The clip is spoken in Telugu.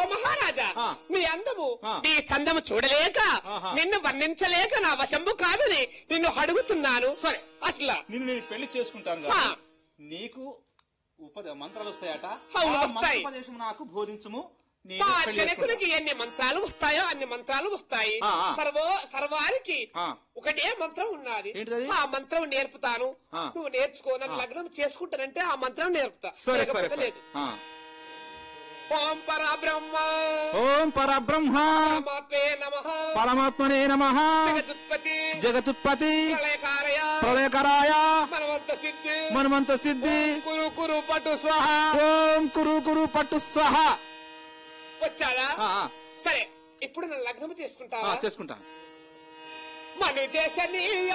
మహారాజా ఆ. నీ అందము ఆ. నీ చందము చూడలేక ఆహా. నిన్ను వర్ణించలేక నా వశంబు కాదని నిన్ను అడుగుతున్నాను సరే. అట్లా నిన్ను నేను పెళ్లి చేసుకుంటాను ఆ. కాబట్టి నీకు ఉపద మంత్రాలు వస్తాయట అవును, ఆ వస్తాయి. మంత్రోపదేశం నాకు బోధించుము నేను మా పెళ్లి జనకునికి ఎన్ని మంత్రాలు వస్తాయో అన్ని మంత్రాలు వస్తాయి ఆ, ఆ. సర్వో సర్వానికి ఆ. ఒకటే మంత్రం ఉన్నది ఏంటిదది? ఆ మంత్రం నేర్పుతాను ఆ. నువ్వు నేర్చుకో నన్ను లగ్నం చేసుకుంటానంటే ఆ మంత్రం నేర్పుతా సరే సరే లేకపోతే సరే లేదు ఆ. ఓం పరబ్రహ్మ ఓం పరబ్రహ్మ పరమాత్మే నమః పరమాత్మనే నమ జగదుత్పత్తి జగతుత్పతి ప్రళయకారయ ప్రళయకరాయ మనవంత సిద్ధి మనుమంత సిద్ధి కురు కురు పటు స్వాహ ఓం కురు కురు పట్టు స్వహ వచ్చారా ఆ, ఆ, సరే ఇప్పుడు నన్ను లగ్నం ఆ, చేసుకుంటావా చేసుకుంటా మను చేసని